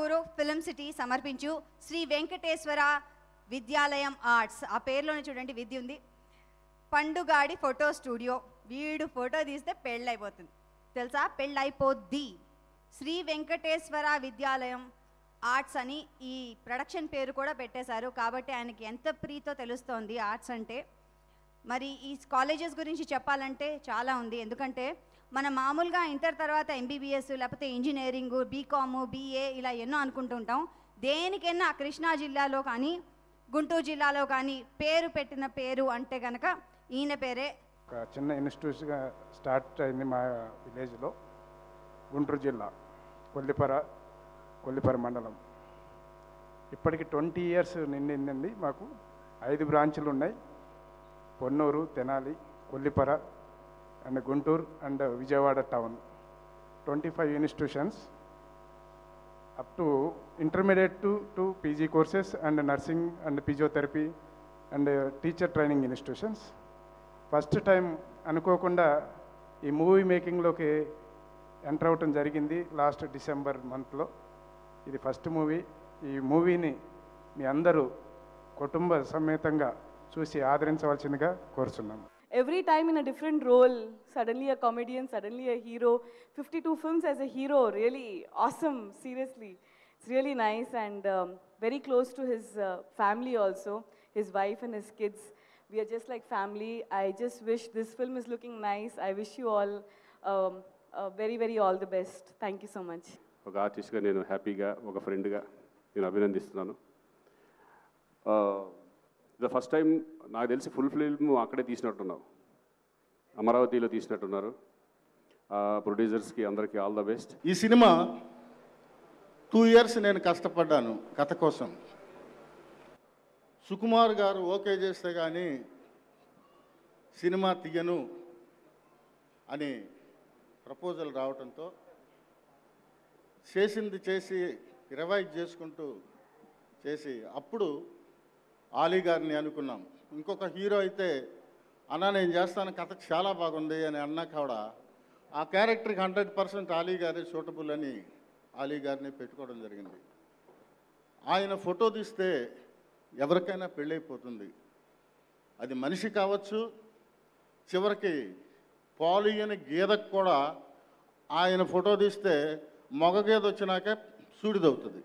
గురు film city సమర్పించు శ్రీ వెంకటేశ్వర విద్యాలయం arts ఆ పేరులోనే చూడండి విద్య ఉంది పండుగాడి ఫోటో స్టూడియో వీడు ఫోటో తీస్తే పెళ్ళైపోతుంది తెలుసా పెళ్ళైపోద్ది శ్రీ వెంకటేశ్వర విద్యాలయం ఆర్ట్స్ అని ఈ ప్రొడక్షన్ పేరు కూడా పెట్టేశారు కాబట్టి ఆయనకి ఎంత ప్రీతో తెలుస్తోంది ఆర్ట్స్ అంటే మరి ఈ కాలేజెస్ గురించి చెప్పాలంటే చాలా ఉంది ఎందుకంటే మనం మామూలుగా ఇంటర్ తర్వాత ఎంబీబీఎస్ లేకపోతే ఇంజనీరింగ్ బీకామ్ బీఏ ఇలా ఎన్నో అనుకుంటుంటాం దేనికైనా కృష్ణా జిల్లాలో కానీ గుంటూరు జిల్లాలో కానీ పేరు పెట్టిన పేరు అంటే కనుక ఈయన పేరే ఒక చిన్న ఇన్స్టిట్యూట్గా స్టార్ట్ అయింది మా విలేజ్లో గుంటూరు జిల్లా కొల్లిపర కొల్లిపర మండలం ఇప్పటికి ట్వంటీ ఇయర్స్ నిండిందండి మాకు ఐదు బ్రాంచులు ఉన్నాయి Ponnur Tenali Kollipara and Guntur and Vijayawada town twenty five institutions up to intermediate to to PG courses and nursing and physiotherapy and teacher training institutions first time అనుకోకుండా ఈ మూవీ మేకింగ్లోకి ఎంటర్ అవటం జరిగింది లాస్ట్ డిసెంబర్ మంత్లో ఇది ఫస్ట్ మూవీ ఈ మూవీని మీ అందరూ కుటుంబ సమేతంగా చూసి ఆదరించవలసిందిగా కోరుచున్నాము every time in a different role suddenly a comedian suddenly a hero 52 films as a hero really awesome seriously it's really nice and um, very close to his uh, family also his wife and his kids we are just like family i just wish this film is looking nice i wish you all um, uh, very very all the best thank you so much ఒక ఆర్టిస్ట్గా నేను హ్యాపీగా ఒక ఫ్రెండ్గా నేను అభినందిస్తున్నాను the first time నాకు తెలిసి ఫుల్ ఫిల్మ్ అక్కడే తీసినట్టున్నావు అమరావతిలో తీసినట్టున్నారు ప్రొడ్యూసర్స్కి అందరికీ ఆల్ ద బెస్ట్ ఈ సినిమా టూ ఇయర్స్ నేను కష్టపడ్డాను కథ కోసం సుకుమార్ గారు ఓకే చేస్తే కానీ సినిమా తీయను అని ప్రపోజల్ రావడంతో చేసింది చేసి రివైజ్ చేసుకుంటూ చేసి అప్పుడు ఆలీ గారిని అనుకున్నాం ఇంకొక హీరో అయితే అన్నా నేను చేస్తాను కథ చాలా బాగుంది అని అన్నాక కూడా ఆ క్యారెక్టర్కి హండ్రెడ్ పర్సెంట్ ఆలీ గారే సూటబుల్ అని ఆలీ గారిని పెట్టుకోవడం జరిగింది ఆయన ఫోటో తీస్తే ఎవరికైనా పెళ్ళైపోతుంది అది మనిషి కావచ్చు చివరికి పాలియని గేదకు కూడా ఆయన ఫోటో తీస్తే మగ గేద వచ్చినాకే సూడిదవుతుంది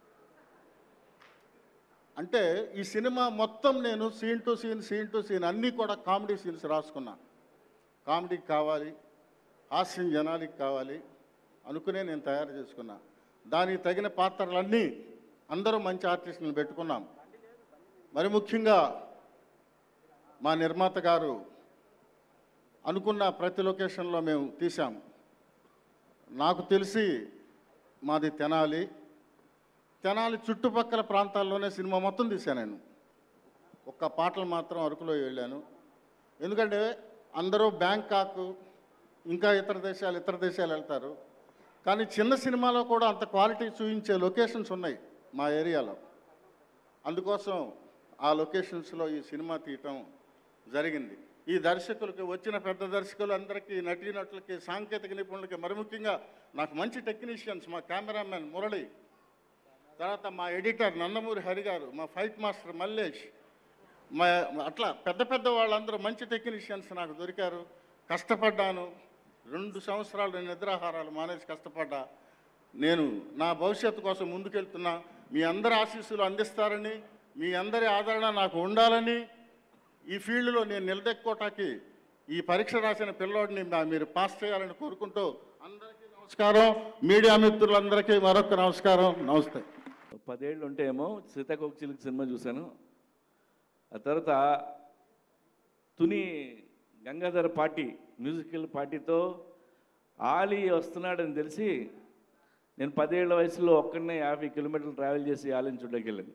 అంటే ఈ సినిమా మొత్తం నేను scene to scene scene to scene అన్నీ కూడా కామెడీ సీన్స్ రాసుకున్నా కామెడీకి కావాలి హాస్యం జనానికి కావాలి అనుకునే నేను తయారు చేసుకున్నా దానికి తగిన పాత్రలన్నీ అందరూ మంచి ఆర్టిస్టులను పెట్టుకున్నాం మరి ముఖ్యంగా మా నిర్మాత గారు అనుకున్న ప్రతి లొకేషన్లో మేము తీసాం నాకు తెలిసి మాది తెనాలి తెనాలి చుట్టుపక్కల ప్రాంతాల్లోనే సినిమా మొత్తం తీశాను నేను ఒక్క పాటలు మాత్రం అరకులో వెళ్ళాను ఎందుకంటే అందరూ బ్యాంకాక్ ఇంకా ఇతర దేశాలు ఇతర దేశాలు వెళ్తారు కానీ చిన్న సినిమాలో కూడా అంత క్వాలిటీ చూపించే లొకేషన్స్ ఉన్నాయి మా ఏరియాలో అందుకోసం ఆ లొకేషన్స్లో ఈ సినిమా తీయటం జరిగింది ఈ దర్శకులకి వచ్చిన పెద్ద దర్శకులు అందరికీ నటీనటులకి సాంకేతిక నిపుణులకి మరి ముఖ్యంగా నాకు మంచి టెక్నీషియన్స్ మా కెమెరామెన్ మురళి తర్వాత మా ఎడిటర్ నందమూరి హరి గారు మా ఫైట్ మాస్టర్ మల్లేష్ మా అట్లా పెద్ద పెద్ద వాళ్ళందరూ మంచి టెక్నీషియన్స్ నాకు దొరికారు కష్టపడ్డాను రెండు సంవత్సరాలు నేను నిద్రాహారాలు మానేసి కష్టపడ్డా నేను నా భవిష్యత్తు కోసం ముందుకెళ్తున్నా మీ అందరి ఆశీస్సులు అందిస్తారని మీ అందరి ఆదరణ నాకు ఉండాలని ఈ ఫీల్డ్లో నేను నిలదెక్కోటానికి ఈ పరీక్ష రాసిన పిల్లోడిని మా- మీరు పాస్ చేయాలని కోరుకుంటూ అందరికీ నమస్కారం మీడియా మిత్రులందరికీ మరొక నమస్కారం నమస్తే పదేళ్ళు ఉంటే ఏమో సీతాకోక చిలుక సినిమా చూశాను ఆ తర్వాత తుని గంగాధర పార్టీ మ్యూజికల్ పార్టీతో ఆలీ వస్తున్నాడని తెలిసి నేను పదేళ్ల వయసులో ఒక్కడనే యాభై కిలోమీటర్లు ట్రావెల్ చేసి ఆలీని చూడడానికి వెళ్ళాను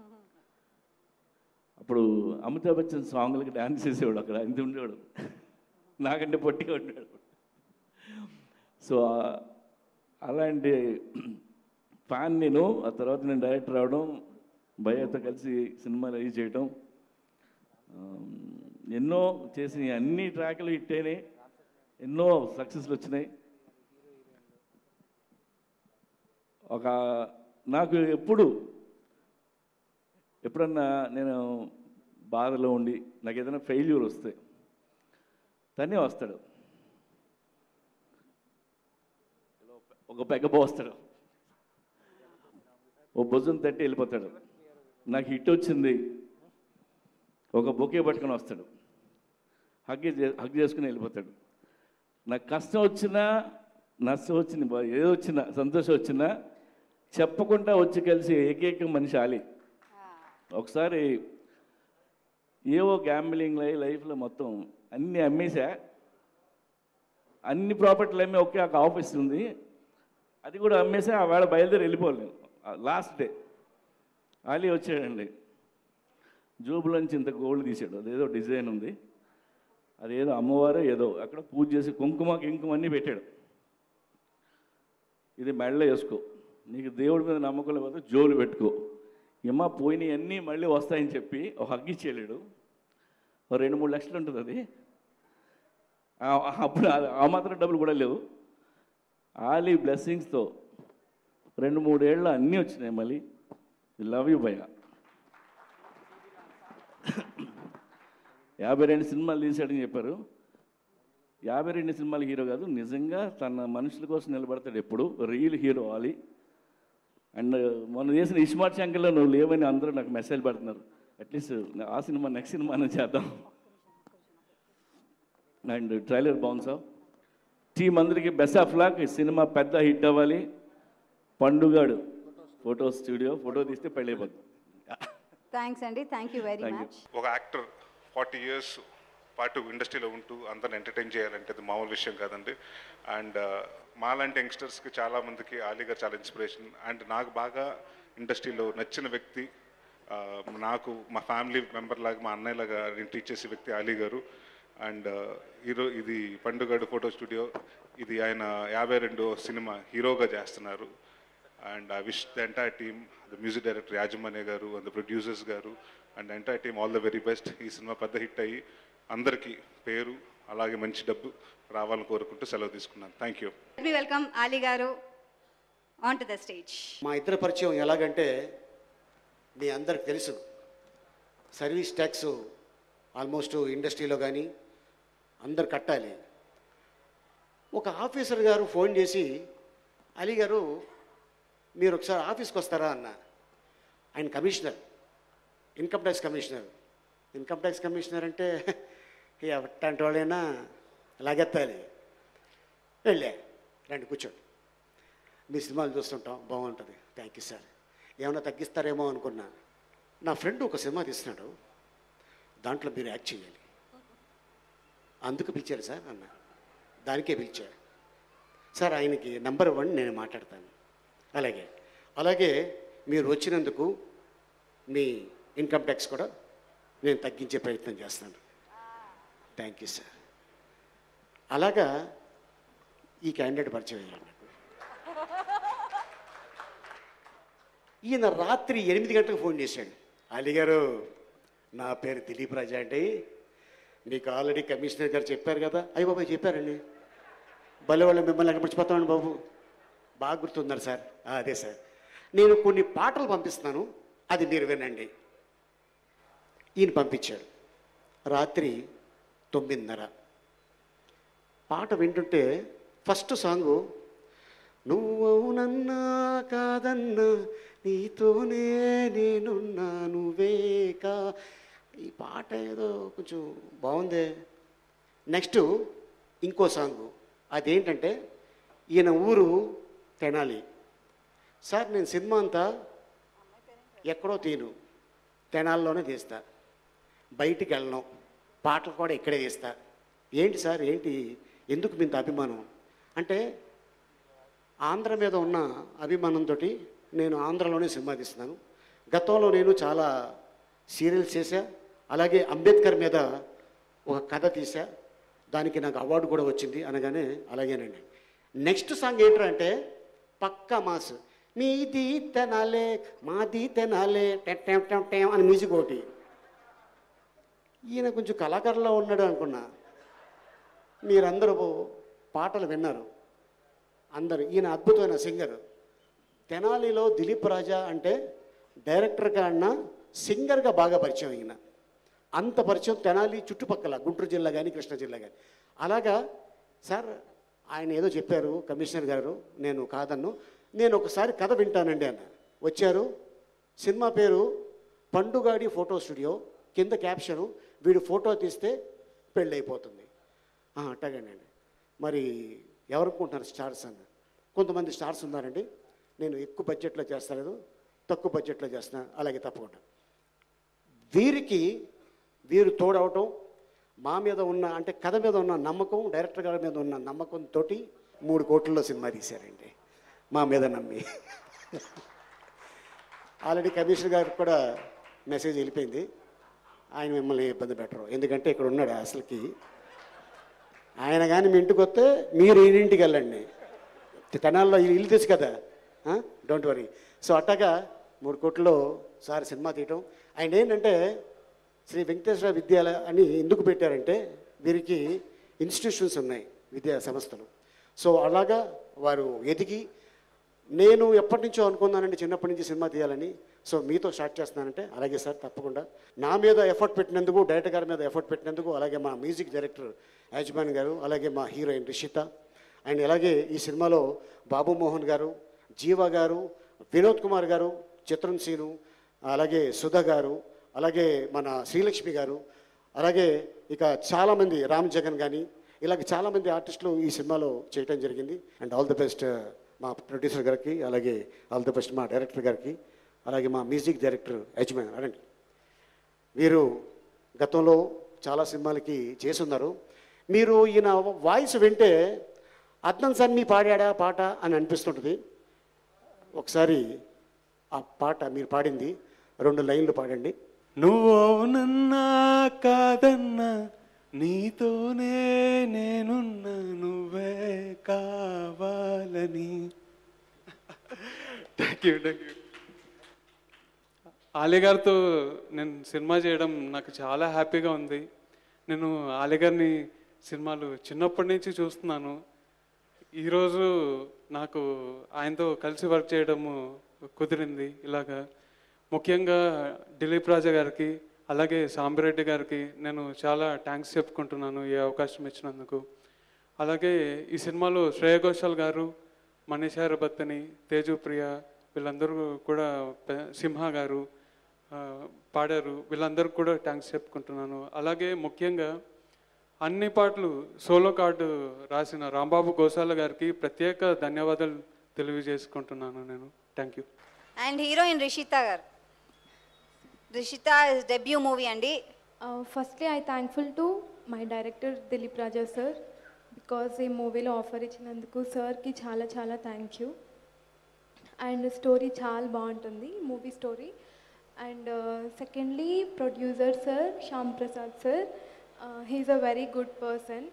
అప్పుడు అమితాబ్ బచ్చన్ సాంగ్లకి డాన్స్ చేసేవాడు అక్కడ ఇంత ఉండేవాడు నాకంటే పొట్టిగా ఉండేవాడు సో ఆ- అలాంటి ఫ్యాన్ నేను ఆ తర్వాత నేను డైరెక్టర్ అవడం భయ్యతో కలిసి సినిమా రిలీజ్ చేయడం ఆమ్, ఎన్నో చేసిన అన్ని ట్రాక్లు హిట్ అయినాయి ఎన్నో సక్సెస్లు వచ్చినాయి ఒక నాకు ఎప్పుడు ఎప్పుడన్నా నేను బాధలో ఉండి నాకు ఏదైనా ఫెయిల్యూర్ వస్తే తనే వస్తాడు ఒక పెగ్గ పోస్తాడు ఓ భుజం తట్టి వెళ్ళిపోతాడు నాకు హిట్ వచ్చింది ఒక బొకే పట్టుకొని వస్తాడు హగ్ హగ్ చేసుకుని వెళ్ళిపోతాడు నాకు కష్టం వచ్చినా నష్టం వచ్చింది బా- ఏదో వచ్చినా సంతోషం వచ్చినా చెప్పకుండా వచ్చి కలిసి ఏకైక మనిషి ఆలి ఒకసారి ఏవో గ్యాంబ్లింగ్ లై లైఫ్లో మొత్తం అన్నీ అమ్మేసా అన్ని ప్రాపర్టీలు అమ్మి ఒకే ఒక ఆఫీస్ ఉంది అది కూడా అమ్మేసి ఆ వేళ బయలుదేరి వెళ్ళిపోలేను లాస్ట్ డే ఆలీ వచ్చాడండి జోబులోంచి ఇంత గోల్డ్ తీసాడు అదేదో డిజైన్ ఉంది అదేదో అమ్మవారు ఏదో అక్కడ పూజ చేసి కుంకుమ కింకుమ అన్నీ పెట్టాడు ఇది మెడలో వేసుకో నీకు దేవుడి మీద నమ్మకం లేకపోతే జోలు పెట్టుకో ఏమా పోయినవి అన్నీ మళ్ళీ వస్తాయని చెప్పి ఒక హగ్గి చేయలేడు ఓ రెండు మూడు లక్షలు ఉంటుంది అది ఆ- అప్పుడు ఆ- ఆ మాత్రం డబ్బులు కూడా లేవు ఆలీ బ్లెస్సింగ్స్తో రెండు మూడేళ్ళు అన్నీ వచ్చినాయి మళ్ళీ లవ్ యూ భయ్య యాభై రెండు సినిమాలు తీశాడని చెప్పారు యాభై రెండు సినిమాల హీరో కాదు నిజంగా తన మనుషుల కోసం నిలబడతాడు ఎప్పుడు రియల్ హీరో ఆలి అండ్ మొన్న చేసిన ఇస్మార్ట్ శంకర్లో నువ్వు లేవని అందరూ నాకు మెసేజ్ పెడుతున్నారు అట్లీస్ట్ ఆ సినిమా నెక్స్ట్ సినిమా అనేది చేద్దాం అండ్ ట్రైలర్ బాగుంది సార్ టీం అందరికీ బెస్ట్ ఆఫ్ లాక్ ఈ సినిమా పెద్ద హిట్ అవ్వాలి పండుగాడు ఫోటో స్టూడియో ఫోటో తీస్తే పెళ్ళి అయిపోతుంది థ్యాంక్స్ అండి thank you very Thank you. Much ఒక యాక్టర్ ఫార్టీ ఇయర్స్ పాటు ఇండస్ట్రీలో ఉంటూ అందరిని ఎంటర్టైన్ చేయాలంటే అది మామూలు విషయం కాదండి అండ్ మాలాంటి యంగ్స్టర్స్కి చాలా మందికి ఆలీ గారు చాలా ఇన్స్పిరేషన్ అండ్ నాకు బాగా ఇండస్ట్రీలో నచ్చిన వ్యక్తి ఆ, నాకు మా ఫ్యామిలీ మెంబర్ లాగా మా అన్నయ్యలాగా నేను ట్రీట్ చేసే వ్యక్తి ఆలీ గారు అండ్ హీరో ఇది పండుగడు ఫోటో స్టూడియో ఇది ఆయన యాభై రెండో సినిమా హీరోగా చేస్తున్నారు and I wish the entire team the music director Yajamanya గారు అండ్ ద ప్రొడ్యూసర్స్ గారు and entire team all the very best ఈ సినిమా పెద్ద హిట్ అయ్యి అందరికీ పేరు అలాగే మంచి డబ్బు రావాలని కోరుకుంటూ సెలవు తీసుకున్నాను థ్యాంక్ యూ మీ వెల్కమ్ ఆలీ గారు ఆన్ టు ద స్టేజ్ మా ఇద్దరి పరిచయం ఎలాగంటే మీ అందరికి తెలుసు సర్వీస్ ట్యాక్స్ ఆల్మోస్ట్ ఇండస్ట్రీలో కానీ అందరు కట్టాలి ఒక ఆఫీసర్ గారు ఫోన్ చేసి అలీ గారు మీరు ఒకసారి ఆఫీస్కి వస్తారా అన్న ఆయన commissioner income tax commissioner income tax commissioner అంటే ఎట్టంటి వాళ్ళైనా లాగెత్తాలి వెళ్ళే రండి కూర్చోండి మీ సినిమాలు చూస్తుంటాం బాగుంటుంది థ్యాంక్ యూ సార్ ఏమైనా తగ్గిస్తారేమో అనుకున్నా నా ఫ్రెండ్ ఒక సినిమా తీస్తున్నాడు దాంట్లో మీరు యాక్ట్ చేయాలి అందుకు పిలిచారు సార్ అన్న దానికే పిలిచా సార్ ఆయనకి నంబర్ వన్ నేను మాట్లాడతాను అలాగే అలాగే మీరు వచ్చినందుకు మీ ఇన్కమ్ ట్యాక్స్ కూడా నేను తగ్గించే ప్రయత్నం చేస్తాను థ్యాంక్ యూ సార్ అలాగా ఈ క్యాండిడేట్ పరిచయం అయ్యాడు నాకు ఈయన రాత్రి ఎనిమిది గంటలకు ఫోన్ చేశాడు అలీ గారు నా పేరు దిలీప్ రాజా అండి మీకు ఆల్రెడీ కమిషనర్ గారు చెప్పారు కదా అయ్యి బాబాయ్ చెప్పారండి భలే వాళ్ళు మిమ్మల్ని ఎక్కడ మర్చిపోతామండి బాబు బాగా గుర్తున్నారు సార్ "ఆ, అదే సార్ నేను కొన్ని పాటలు పంపిస్తున్నాను అది మీరు వినండి ఈయన పంపించాడు రాత్రి తొమ్మిదిన్నర పాట వింటుంటే ఫస్ట్ సాంగు నువ్వవునన్నా కాదన్నా నీతోనే నేనున్నా నువ్వేక ఈ పాట ఏదో కొంచెం బాగుందే నెక్స్ట్ ఇంకో సాంగు అదేంటంటే ఈయన ఊరు తెనాలి సార్ నేను సినిమా అంతా ఎక్కడో తీను తెనాల్లోనే తీస్తా బయటికి వెళ్ళను పాటలు కూడా ఇక్కడే తీస్తా ఏంటి సార్ ఏంటి ఎందుకు మీ ఇంత అభిమానం అంటే ఆంధ్ర మీద ఉన్న అభిమానంతో నేను ఆంధ్రలోనే సినిమా తీస్తున్నాను గతంలో నేను చాలా సీరియల్స్ చేశా అలాగే అంబేద్కర్ మీద ఒక కథ తీసా దానికి నాకు అవార్డు కూడా వచ్చింది అనగానే అలాగేనండి నెక్స్ట్ సాంగ్ ఏంటంటే పక్క మాస్ మీది తెనాలే మాది తెనాలే టెం టెం టెం టెం అని మ్యూజిక్ ఒకటి ఈయన కొంచెం కళాకారులో ఉన్నాడు అనుకున్నా మీరందరూ పాటలు విన్నారు అందరు ఈయన అద్భుతమైన సింగర్ తెనాలిలో దిలీప్ రాజా అంటే డైరెక్టర్ కన్నా సింగర్గా బాగా పరిచయం అయిన అంత పరిచయం తెనాలి చుట్టుపక్కల గుంటూరు జిల్లా కానీ కృష్ణా జిల్లా కానీ అలాగా సార్ ఆయన ఏదో చెప్పారు కమిషనర్ గారు నేను కాదన్ను నేను ఒకసారి కథ వింటానండి అన్న వచ్చారు సినిమా పేరు పండుగాడి ఫోటో స్టూడియో కింద క్యాప్షను వీడు ఫోటో తీస్తే పెళ్ళి అయిపోతుంది "ఆ, అట్టగానండి మరి ఎవరనుకుంటున్నారు స్టార్స్ అన్న కొంతమంది స్టార్స్ ఉన్నారండి నేను ఎక్కువ బడ్జెట్లో చేస్తలేదు తక్కువ బడ్జెట్లో చేస్తున్నా అలాగే తప్పకుండా వీరికి వీరు తోడవటం మా మీద ఉన్న అంటే కథ మీద ఉన్న నమ్మకం డైరెక్టర్ గారి మీద ఉన్న నమ్మకంతో మూడు కోట్లలో సినిమా తీశారండి మా మీద నమ్మి ఆల్రెడీ కమిషనర్ గారికి కూడా మెసేజ్ వెళ్ళిపోయింది ఆయన మిమ్మల్ని ఇబ్బంది పెట్టరు ఎందుకంటే ఇక్కడ ఉన్నాడు అసలుకి ఆయన కానీ మీ ఇంటికి వస్తే మీరు ఈ ఇంటికి వెళ్ళండి తెనాల్లో ఇల్లు తెలుసు కదా డోంట్ వరీ సో అట్టగా మూడు కోట్లలో సార్ సినిమా తీయటం ఆయన ఏంటంటే శ్రీ వెంకటేశ్వర విద్యాలయ అని ఎందుకు పెట్టారంటే వీరికి ఇన్స్టిట్యూషన్స్ ఉన్నాయి విద్యా సంస్థలు సో అలాగా వారు ఎదిగి నేను ఎప్పటి నుంచో అనుకున్నానండి చిన్నప్పటి నుంచి సినిమా తీయాలని సో మీతో స్టార్ట్ చేస్తున్నానంటే అలాగే సార్ తప్పకుండా నా మీద ఎఫర్ట్ పెట్టినందుకు డైరెక్టర్ గారి మీద ఎఫర్ట్ పెట్టినందుకు అలాగే మా మ్యూజిక్ డైరెక్టర్ యాజమాన్ గారు అలాగే మా హీరోయిన్ రిషిత అండ్ అలాగే ఈ సినిమాలో బాబు మోహన్ గారు జీవ గారు వినోద్ కుమార్ గారు చిత్రం సీను అలాగే సుధ గారు అలాగే మన శ్రీలక్ష్మి గారు అలాగే ఇక చాలామంది రామ్ జగన్ కానీ ఇలాగ చాలామంది ఆర్టిస్టులు ఈ సినిమాలో చేయటం జరిగింది అండ్ ఆల్ ది బెస్ట్ మా ప్రొడ్యూసర్ గారికి అలాగే ఆల్ ది బెస్ట్ మా డైరెక్టర్ గారికి అలాగే మా మ్యూజిక్ డైరెక్టర్ యజమాన్ అనండి వీరు గతంలో చాలా సినిమాలకి చేసున్నారు మీరు ఈయన వాయిస్ వింటే అద్నం సన్ని పాడాడా పాట అని అనిపిస్తుంటుంది ఒకసారి ఆ పాట మీరు పాడింది రెండు లైన్లు పాడండి నువ్వు అవునన్నా కాదన్నా నీతోనే నేనున్నా నువ్వే కావాలని thank you thank you Ali గారితో నేను సినిమా చేయడం నాకు చాలా హ్యాపీగా ఉంది నేను ఆలీ గారిని సినిమాలు చిన్నప్పటి నుంచి చూస్తున్నాను ఈరోజు నాకు ఆయనతో కలిసి వర్క్ చేయడము కుదిరింది ఇలాగా ముఖ్యంగా దిలీప్ రాజా గారికి అలాగే సాంబిరెడ్డి గారికి నేను చాలా థ్యాంక్స్ చెప్పుకుంటున్నాను ఈ అవకాశం ఇచ్చినందుకు అలాగే ఈ సినిమాలో శ్రేయ ఘోషాల్ గారు మనీషా రబత్తని తేజు ప్రియ వీళ్ళందరూ కూడా పె- సింహ గారు ఆ, పాడారు వీళ్ళందరికీ కూడా థ్యాంక్స్ చెప్పుకుంటున్నాను అలాగే ముఖ్యంగా అన్ని పాటలు సోలో కార్డు రాసిన రాంబాబు గోసాల గారికి ప్రత్యేక ధన్యవాదాలు తెలియజేసుకుంటున్నాను నేను thank you and heroine Rishitha garu Rishitha debut movie అండి Uh, firstly, I thankful to my director Dilip Raja sir because ఈ మూవీలో ఆఫర్ ఇచ్చినందుకు సార్కి చాలా చాలా థ్యాంక్ యూ అండ్ స్టోరీ చాలా బాగుంటుంది movie story and secondly producer sir Shyam Prasad sir he's a very good person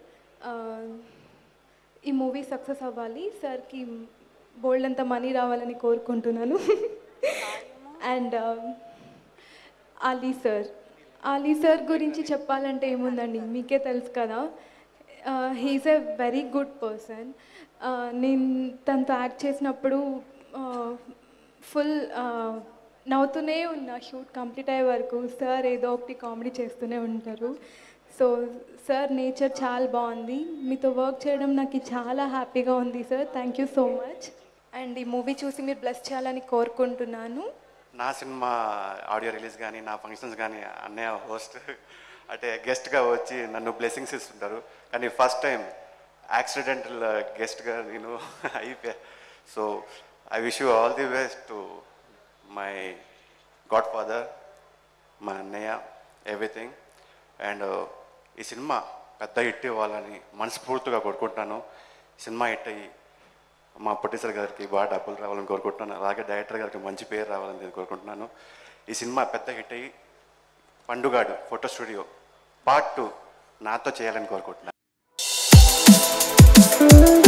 ఈ మూవీ సక్సెస్ అవ్వాలి సార్కి బోల్డ్ అంత మనీ రావాలని కోరుకుంటున్నాను and Ali sir Ali sir గురించి చెప్పాలంటే ఏముందండి మీకే తెలుసు కదా he's a very good person నేను తనతో యాక్ట్ చేసినప్పుడు ఫుల్ నవ్వుతూనే ఉన్నా షూట్ కంప్లీట్ అయ్యే వరకు సార్ ఏదో ఒకటి కామెడీ చేస్తూనే ఉంటారు సో సార్ నేచర్ చాలా బాగుంది మీతో వర్క్ చేయడం నాకు చాలా హ్యాపీగా ఉంది sir thank you so much and ఈ మూవీ చూసి మీరు బ్లెస్ చేయాలని కోరుకుంటున్నాను నా సినిమా ఆడియో రిలీజ్ కానీ నా ఫంక్షన్స్ కానీ అన్నయ్య హోస్ట్ అంటే గెస్ట్గా వచ్చి నన్ను బ్లెస్సింగ్స్ ఇస్తుంటారు కానీ ఫస్ట్ టైం యాక్సిడెంటల్ గెస్ట్గా నేను అయిపోయా so I wish you all the best to my godfather మా అన్నయ్య ఎవ్రీథింగ్ అండ్ ఈ సినిమా పెద్ద హిట్ ఇవ్వాలని మనస్ఫూర్తిగా కోరుకుంటున్నాను సినిమా హిట్ అయ్యి మా ప్రొడ్యూసర్ గారికి బాగా డబ్బులు రావాలని కోరుకుంటున్నాను అలాగే డైరెక్టర్ గారికి మంచి పేరు రావాలని నేను కోరుకుంటున్నాను ఈ సినిమా పెద్ద హిట్ అయ్యి పండుగాడు ఫోటో స్టూడియో పార్ట్ టూ నాతో చేయాలని కోరుకుంటున్నాను